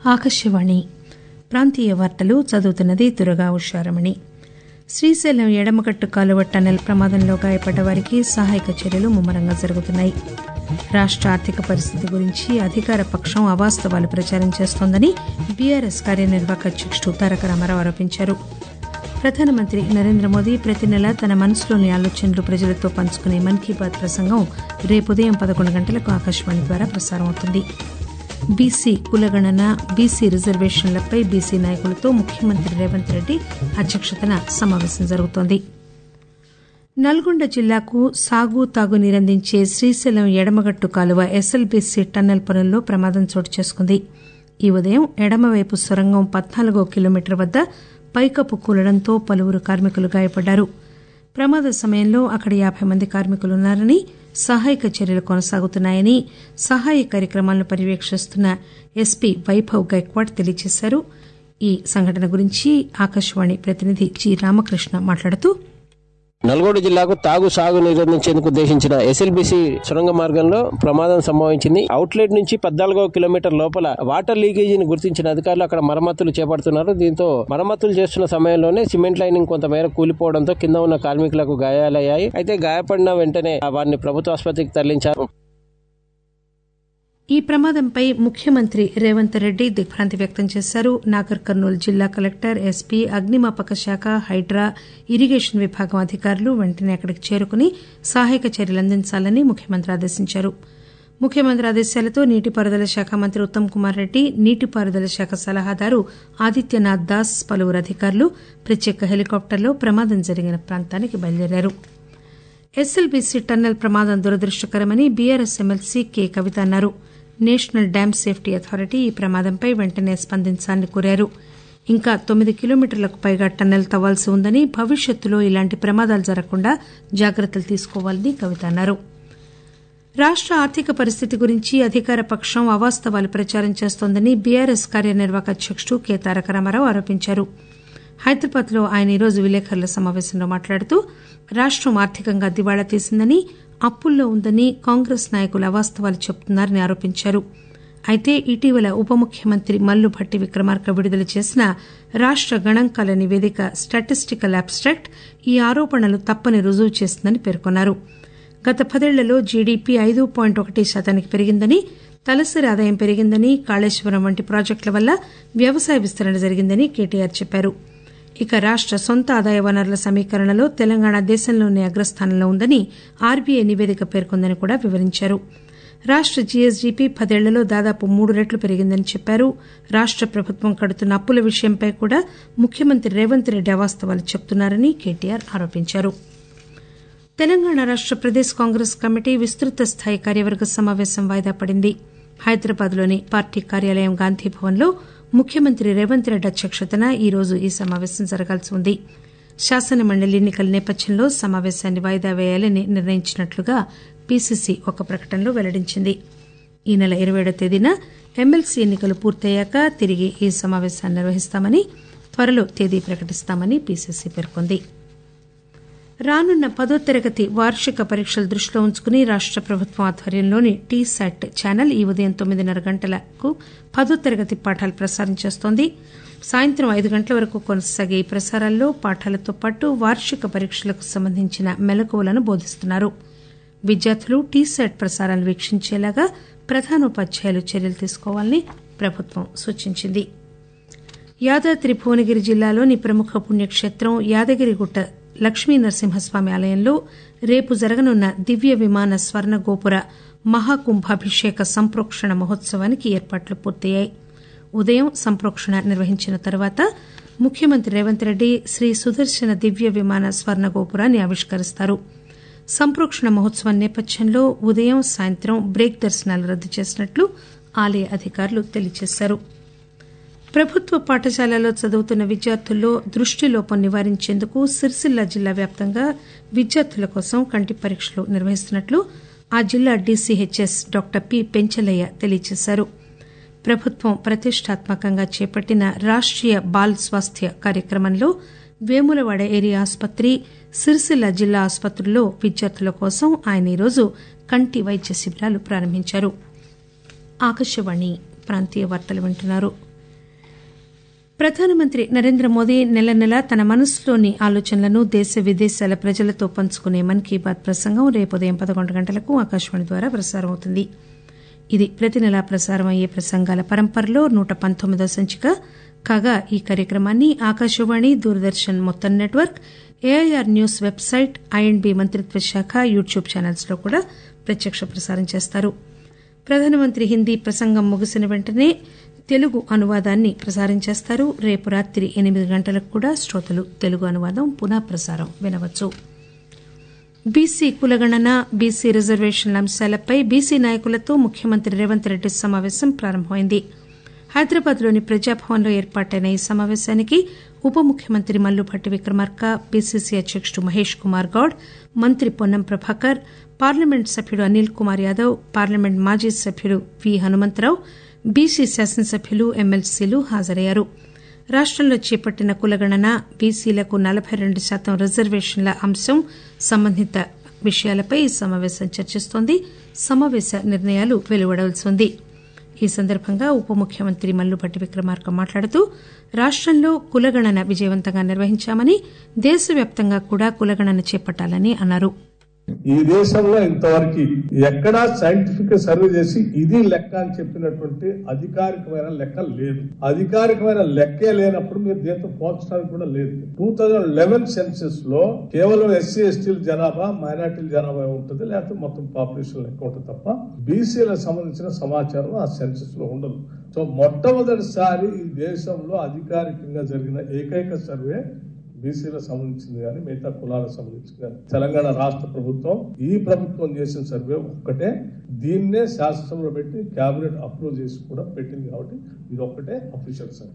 ఆకాశవాణి ప్రాంతీయ వార్తలు చదువుతున్నది దుర్గా ఉషారమణి శ్రీశైలం ఎడమగట్టు కాలువ టన్నెల్ ప్రమాదంలో గాయపడ్డ వారికి సహాయక చర్యలు ముమ్మరంగా జరుగుతున్నాయి రాష్ట ఆర్థిక పరిస్థితి గురించి అధికార పక్షం అవాస్తవాలు ప్రచారం చేస్తోందని బీఆర్ఎస్ కార్యనిర్వాహక అధ్యకుడు తారక రామారావు ఆరోపించారు ప్రధానమంత్రి నరేంద్ర మోదీ ప్రతి నెల తన మనసులోని ఆలోచనలు ప్రజలతో పంచుకునే మన్ కీ బాత్ ప్రసంగం రేపు ఉదయం పదకొండు గంటలకు ఆకాశవాణి ద్వారా ప్రసారం అవుతుంది బీసీ కులగణన బీసీ రిజర్వేషన్లపై బీసీ నాయకులతో ముఖ్యమంత్రి రేవంత్ రెడ్డి అధ్యక్షతన సమావేశం జరుగుతోంది నల్గొండ జిల్లాకు సాగు తాగునీరందించే శ్రీశైలం ఎడమగట్టు కాలువ ఎస్ఎల్బీసీ టన్నెల్ పనుల్లో ప్రమాదం చోటు చేసుకుంది ఈ ఉదయం ఎడమవైపు సొరంగం పద్నాలుగో కిలోమీటర్ వద్ద పైకప్పు కూలడంతో పలువురు కార్మికులు గాయపడ్డారు ప్రమాద సమయంలో అక్కడ యాబై మంది కార్మికులున్నారని సహాయక చర్యలు కొనసాగుతున్నాయని సహాయ కార్యక్రమాలను పర్యవేక్షిస్తున్న ఎస్పీ వైభవ్ గైక్వాడ్ తెలియజేశారు ఈ సంఘటన గురించి ఆకాశవాణి ప్రతినిధి జి రామకృష్ణ మాట్లాడుతూ నల్గొండ జిల్లాకు తాగు సాగు నిరోధించేందుకు ఉద్దేశించిన ఎస్ఎల్బిసి సొరంగ మార్గంలో ప్రమాదం సంభవించింది అవుట్లెట్ నుంచి పద్నాలుగో కిలోమీటర్ లోపల వాటర్ లీకేజీని గుర్తించిన అధికారులు అక్కడ మరమ్మతులు చేపడుతున్నారు దీంతో మరమ్మతులు చేస్తున్న సమయంలోనే సిమెంట్ లైనింగ్ కొంతమేర కూలిపోవడంతో కింద ఉన్న కార్మికులకు గాయాలయ్యాయి అయితే గాయపడిన వెంటనే వారిని ప్రభుత్వ ఆసుపత్రికి తరలించారు ఈ ప్రమాదంపై ముఖ్యమంత్రి రేవంత్ రెడ్డి దిగ్భ్రాంతి వ్యక్తం చేశారు నాగర్ కర్నూలు జిల్లా కలెక్టర్ ఎస్పీ అగ్నిమాపక శాఖ హైడ్రా ఇరిగేషన్ విభాగం అధికారులు వెంటనే అక్కడికి చేరుకుని సహాయక చర్యలు అందించాలని ముఖ్యమంత్రి ఆదేశించారు ముఖ్యమంత్రి ఆదేశాలతో నీటిపారుదల శాఖ మంత్రి ఉత్తమ్ కుమార్ రెడ్డి నీటిపారుదల శాఖ సలహాదారు ఆదిత్యనాథ్ దాస్ పలువురు అధికారులు ప్రత్యేక హెలికాప్టర్లో ప్రమాదం జరిగిన ప్రాంతానికి బయలుదేరారు ఎస్ఎల్బీసీ టన్నెల్ ప్రమాదం దురదృష్టకరమని బీఆర్ఎస్ ఎమ్మెల్సీ కె కవిత అన్నారు నేషనల్ డ్యామ్ సేఫ్టీ అథారిటీ ఈ ప్రమాదంపై వెంటనే స్పందించాలని కోరారు ఇంకా తొమ్మిది కిలోమీటర్లకు పైగా టన్నెల్ తవ్వాల్సి ఉందని భవిష్యత్తులో ఇలాంటి ప్రమాదాలు జరగకుండా జాగ్రత్తలు తీసుకోవాలని కవిత అన్నారు రాష్ట ఆర్థిక పరిస్థితి గురించి అధికార పక్షం అవాస్తవాలు ప్రచారం చేస్తోందని బీఆర్ఎస్ కార్యనిర్వాహక అధ్యకుడు కె తారక రామారావు ఆరోపించారు హైదరాబాద్ లో ఆయన ఈరోజు విలేకరుల సమావేశంలో మాట్లాడుతూ రాష్టం ఆర్థికంగా దివాళా తీసిందని అప్పుల్లో ఉందని కాంగ్రెస్ నాయకులు అవాస్తవాలు చెబుతున్నారని ఆరోపించారు అయితే ఇటీవల ఉప ముఖ్యమంత్రి మల్లు భట్టి విక్రమార్క విడుదల చేసిన రాష్ట గణాంకాల నివేదిక స్టాటిస్టికల్ అబ్స్టాక్ట్ ఈ ఆరోపణలు తప్పని రుజువు చేసిందని పేర్కొన్నారు గత పదేళ్లలో జీడీపీ ఐదు పాయింట్ ఒకటి శాతానికి పెరిగిందని తలసరి ఆదాయం పెరిగిందని కాళేశ్వరం వంటి ప్రాజెక్టుల వల్ల వ్యవసాయ విస్తరణ జరిగిందని కేటీఆర్ చెప్పారు ఇక రాష్ట సొంత ఆదాయ వనరుల సమీకరణలో తెలంగాణ దేశంలోనే అగ్రస్థానంలో ఉందని ఆర్బీఐ నివేదిక పేర్కొందని కూడా వివరించారు రాష్ట జీఎస్డీపీ పదేళ్లలో దాదాపు మూడు రెట్లు పెరిగిందని చెప్పారు రాష్ట ప్రభుత్వం కడుతున్న అప్పుల విషయంపై కూడా ముఖ్యమంత్రి రేవంత్ రెడ్డి అవాస్తవాలు చెబుతున్నారని కేటీఆర్ ఆరోపించారు తెలంగాణ రాష్ట ప్రదేశ్ కాంగ్రెస్ కమిటీ విస్తృత స్థాయి కార్యవర్గ సమావేశం వాయిదా పడింది హైదరాబాద్ లోని పార్టీ కార్యాలయం గాంధీభవన్లో ముఖ్యమంత్రి రేవంత్ రెడ్డి అధ్యక్షతన ఈరోజు ఈ సమావేశం జరగాల్సి ఉంది శాసనమండలి ఎన్నికల నేపథ్యంలో సమావేశాన్ని వాయిదా వేయాలని నిర్ణయించినట్లుగా పీసీసీ ఒక ప్రకటనలో వెల్లడించింది ఈ నెల ఇరవై తేదీన ఎమ్మెల్సీ ఎన్నికలు పూర్తయ్యాక తిరిగి ఈ సమావేశాన్ని నిర్వహిస్తామని త్వరలో తేదీ ప్రకటిస్తామని పీసీసీ పేర్కొంది రానున్న పదో తరగతి వార్షిక పరీక్షలు దృష్టిలో ఉంచుకుని రాష్ట ప్రభుత్వం ఆధ్వర్యంలోని టీ శాట్ ఛానల్ ఈ ఉదయం తొమ్మిదిన్నర గంటలకు పదో తరగతి పాఠాలు ప్రసారం చేస్తోంది సాయంత్రం ఐదు గంటల వరకు కొనసాగే ఈ ప్రసారాల్లో పాఠాలతో పాటు వార్షిక పరీక్షలకు సంబంధించిన మెలకువలను బోధిస్తున్నారు విద్యార్థులు టీ శాట్ ప్రసారాలు వీక్షించేలాగా ప్రధానోపాధ్యాయులు చర్యలు తీసుకోవాలని ప్రభుత్వం సూచించింది యాదాద్రి భువనగిరి జిల్లాలోని ప్రముఖ పుణ్యక్షేత్రం యాదగిరిగుట్ట లక్ష్మీ నరసింహస్వామి ఆలయంలో రేపు జరగనున్న దివ్య విమాన స్వర్ణ గోపుర మహాకుంభాభిషేక సంప్రోక్షణ మహోత్సవానికి ఏర్పాట్లు పూర్తయ్యాయి ఉదయం సంప్రోక్షణ నిర్వహించిన తర్వాత ముఖ్యమంత్రి రేవంత్ రెడ్డి శ్రీ సుదర్శన దివ్య విమాన స్వర్ణ గోపురాన్ని ఆవిష్కరిస్తారు సంప్రోక్షణ మహోత్సవం నేపథ్యంలో ఉదయం సాయంత్రం బ్రేక్ దర్శనాలు రద్దు చేసినట్లు ఆలయ అధికారులు తెలియజేశారు ప్రభుత్వ పాఠశాలలో చదువుతున్న విద్యార్థుల్లో దృష్టిలోపం నివారించేందుకు సిరిసిల్ల జిల్లా వ్యాప్తంగా విద్యార్థుల కోసం కంటి పరీక్షలు నిర్వహిస్తున్నట్లు ఆ జిల్లా డీసీహెచ్ఎస్ డాక్టర్ పి పెంచలయ్య తెలియజేశారు ప్రభుత్వం ప్రతిష్టాత్మకంగా చేపట్టిన రాష్టీయ బాల్ స్వాస్థ్య కార్యక్రమంలో వేములవాడ ఏరియా ఆసుపత్రి సిరిసిల్ల జిల్లా ఆసుపత్రుల్లో విద్యార్థుల కోసం ఆయన ఈరోజు కంటి వైద్య శిబిరాలు ప్రారంభించారు ఆకాశవాణి ప్రాంతీయ వార్తలు వింటున్నారు ప్రధానమంత్రి నరేంద్ర మోదీ నెల నెలా తన మనసులోని ఆలోచనలను దేశ విదేశాల ప్రజలతో పంచుకునే మన్ కీ బాత్ ప్రసంగం రేపు ఉదయం పదకొండు గంటలకు ఆకాశవాణి ద్వారా ప్రసారం అవుతుంది ఇది ప్రతి నెలా ప్రసారం అయ్యే ప్రసంగాల పరంపరలో నూట పంతొమ్మిదో సంచిక కాగా ఈ కార్యక్రమాన్ని ఆకాశవాణి దూరదర్శన్ మొత్తం network AIR news website I and B మంత్రిత్వ శాఖ యూట్యూబ్ ఛానల్స్ లో కూడా ప్రత్యక్ష ప్రసారం చేస్తారు ప్రధానమంత్రి హిందీ ప్రసంగం ముగిసిన వెంటనే తెలుగు అనువాదాన్ని ప్రసారం చేస్తారు రేపు రాత్రి ఎనిమిది గంటలకు కూడా శ్రోతలు తెలుగు అనువాదం పునః ప్రసారం వినవచ్చు బీసీ కులగణన బీసీ రిజర్వేషన్ల అంశాలపై బీసీ నాయకులతో ముఖ్యమంత్రి రేవంత్ రెడ్డి సమావేశం ప్రారంభమైంది హైదరాబాద్లోని ప్రజాభవన్లో ఏర్పాటైన ఈ సమావేశానికి ఉప ముఖ్యమంత్రి మల్లుభట్టి విక్రమార్క పీసీసీ అధ్యకుడు మహేష్ కుమార్ గౌడ్ మంత్రి పొన్నం ప్రభాకర్ పార్లమెంట్ సభ్యుడు అనిల్ కుమార్ యాదవ్ పార్లమెంట్ మాజీ సభ్యుడు వి హనుమంతరావు బీసీ శాసనసభ్యులు ఎమ్మెల్సీలు హాజరయ్యారు రాష్టంలో చేపట్టిన కులగణన బీసీలకు నలబై రెండు శాతం రిజర్వేషన్ల అంశం సంబంధిత విషయాలపై ఈ సమావేశం చర్చిస్తోంది సమావేశ నిర్ణయాలు వెలువడవలసి ఉంది ఈ సందర్భంగా ఉప ముఖ్యమంత్రి మల్లుభట్టి విక్రమార్క మాట్లాడుతూ రాష్టంలో కులగణన విజయవంతంగా నిర్వహించామని దేశవ్యాప్తంగా కూడా కులగణన చేపట్టాలని అన్నారు ఈ దేశంలో ఇంతవరకు ఎక్కడా సైంటిఫిక్ సర్వే చేసి ఇది లెక్క అని చెప్పినటువంటి అధికారికమైన లెక్క లేదు అధికారికమైన లెక్కే లేనప్పుడు మీరు దీంతో పోల్చడానికి కూడా లేదు టూ థౌజండ్ లెవెన్ సెన్సెస్ లో కేవలం ఎస్సీ ఎస్టీల జనాభా మైనార్టీల జనాభా ఉంటుంది లేకపోతే మొత్తం పాపులేషన్ లెక్క ఉంటుంది తప్ప బీసీలకు సంబంధించిన సమాచారం ఆ సెన్సెస్ లో ఉండదు సో మొట్టమొదటిసారి ఈ దేశంలో అధికారికంగా జరిగిన ఏకైక సర్వే బీసీలకు సంబంధించింది కానీ మిగతా కులాలకు సంబంధించింది కానీ తెలంగాణ రాష్ట్ర ప్రభుత్వం ఈ ప్రభుత్వం చేసిన సర్వే ఒక్కటే దీన్నే శాసనసభలో పెట్టి కేబినెట్ అప్రూవ్ చేసి కూడా పెట్టింది కాబట్టి ఇది ఒక్కటే అఫీషియల్ సర్వే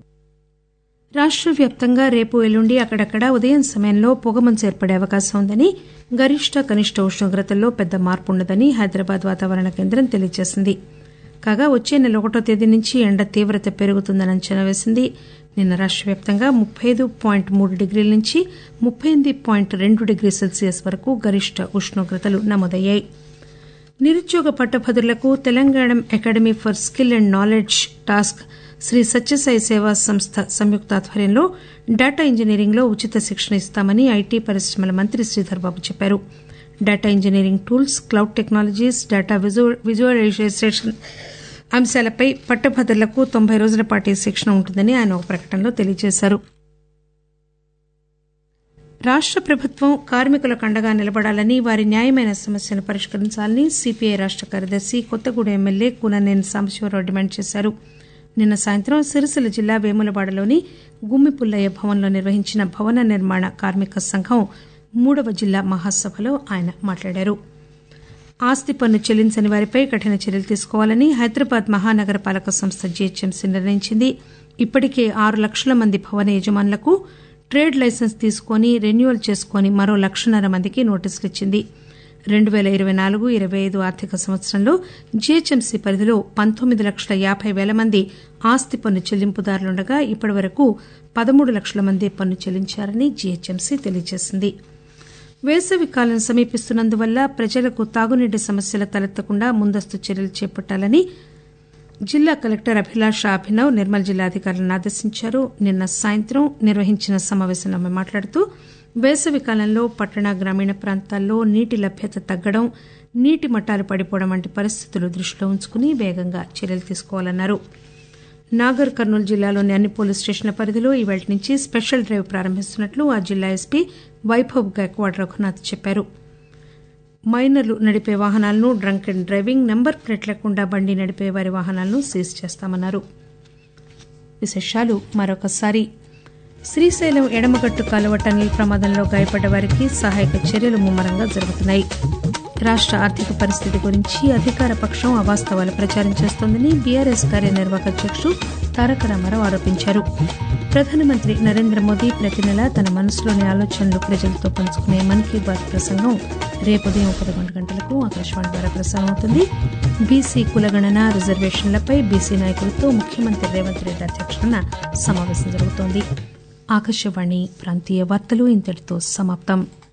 రాష్ట్ర వ్యాప్తంగా రేపు ఎల్లుండి అక్కడక్కడ ఉదయం సమయంలో పొగమంచు ఏర్పడే అవకాశం ఉందని గరిష్ట కనిష్ట ఉష్ణోగ్రతల్లో పెద్ద మార్పు ఉండదని హైదరాబాద్ వాతావరణ కేంద్రం తెలియజేసింది కాగా వచ్చే నెల ఒకటో తేదీ నుంచి ఎండ తీవ్రత పెరుగుతుందని అంచనా వేసింది నిన్న రాష్ట్ర వ్యాప్తంగా ముప్పై ఐదు పాయింట్ మూడు డిగ్రీల నుంచి ముప్పై ఎనిమిది పాయింట్ రెండు డిగ్రీ సెల్సియస్ వరకు గరిష్ట ఉష్ణోగ్రతలు నమోదయ్యాయి నిరుద్యోగ పట్టభద్రులకు Telangana academy for skill and knowledge task Shri Sathya Sai సేవా సంస్థ సంయుక్త ఆధ్వర్యంలో డేటా ఇంజనీరింగ్ లో ఉచిత శిక్షణ ఇస్తామని ఐటీ పరిశ్రమల మంత్రి శ్రీధర్ బాబు చెప్పారు data engineering tools cloud technologies data visualisation అంశాలపై పట్టభద్రులకు తొంభై రోజుల పాటు ఈ శిక్షణ ఉంటుందని ఆయన ఒక ప్రకటనలో తెలియజేశారు రాష్ట ప్రభుత్వం కార్మికులకు అండగా నిలబడాలని వారి న్యాయమైన సమస్యను పరిష్కరించాలని సిపిఐ రాష్ట కార్యదర్శి కొత్తగూడెం ఎమ్మెల్యే కూననేని సాంబశివరావు డిమాండ్ చేశారు నిన్న సాయంత్రం సిరిసిల్ల జిల్లా వేములవాడలోని గుమ్మిపుల్లయ్య భవన్లో నిర్వహించిన భవన నిర్మాణ కార్మిక సంఘం మూడవ జిల్లా మహాసభలో ఆయన మాట్లాడారు ఆస్తి పన్ను చెల్లించని వారిపై కఠిన చర్యలు తీసుకోవాలని హైదరాబాద్ మహానగర పాలక సంస్థ జీహెచ్ఎంసీ నిర్ణయించింది ఇప్పటికే ఆరు లక్షల మంది భవన యజమానులకు ట్రేడ్ లైసెన్స్ తీసుకుని రెన్యువల్ చేసుకుని మరో లక్షన్నర మందికి నోటీసులు ఇచ్చింది రెండు పేల ఇరవై నాలుగు ఇరవై ఐదు ఆర్థిక సంవత్సరంలో జీహెచ్ఎంసీ పరిధిలో పంతొమ్మిది లక్షల యాబై పేల మంది ఆస్తి పన్ను చెల్లింపుదారులుండగా ఇప్పటి వరకు పదమూడు లక్షల మంది పన్ను చెల్లించారని జీహెచ్ఎంసీ తెలియజేసింది వేసవి కాలం సమీపిస్తున్నందువల్ల ప్రజలకు తాగునీటి సమస్యలు తలెత్తకుండా ముందస్తు చర్యలు చేపట్టాలని జిల్లా కలెక్టర్ అభిలాష అభినవ్ నిర్మల్ జిల్లా అధికారులను ఆదేశించారు నిన్న సాయంత్రం నిర్వహించిన సమావేశంలో ఆమె మాట్లాడుతూ వేసవి కాలంలో పట్టణ గ్రామీణ ప్రాంతాల్లో నీటి లభ్యత తగ్గడం నీటి మట్టాలు పడిపోవడం వంటి పరిస్థితులు దృష్టిలో ఉంచుకుని వేగంగా చర్యలు తీసుకోవాలన్నారు నాగర్ కర్నూలు జిల్లాలోని అన్ని పోలీస్ స్టేషన్ల పరిధిలో ఇవాళ నుంచి స్పెషల్ డ్రైవ్ ప్రారంభిస్తున్నట్లు ఆ జిల్లా ఎస్పీ వైభవ్ గైక్వాడ్ రఘునాథ్ చెప్పారు మైనర్లు నడిపే వాహనాలను drunk and driving number plate లేకుండా బండి నడిపే వారి వాహనాలను సీజ్ చేస్తామన్నారు విశేషాలు మరొకసారి శ్రీశైలం ఎడమగట్టు కాలువ టన్నెల్ ప్రమాదంలో గాయపడ్డ వారికి సహాయక చర్యలు ముమ్మరంగా జరుగుతున్నాయి రాష్ట ఆర్థిక పరిస్థితి గురించి అధికార పక్షం అవాస్తవాలు ప్రచారం చేస్తోందని బీఆర్ఎస్ కార్యనిర్వాహక అధ్యకుడు తారక రామారావు ఆరోపించారు ప్రధానమంత్రి నరేంద్ర మోదీ ప్రతి నెల తన మనసులోని ఆలోచనలు ప్రజలతో పంచుకునే మన్ కీ బాత్ ప్రసంగం రేపు ఉదయం పదకొండు గంటలకు ఆకాశవాణి ద్వారా ప్రసారం అవుతుంది బీసీ కులగణన రిజర్వేషన్లపై బీసీ నాయకులతో ముఖ్యమంత్రి రేవంత్ రెడ్డి అధ్యక్షతన సమావేశం జరుగుతోంది ఆకాశవాణి ప్రాంతీయ వార్తలు ఇంతటితో సమాప్తం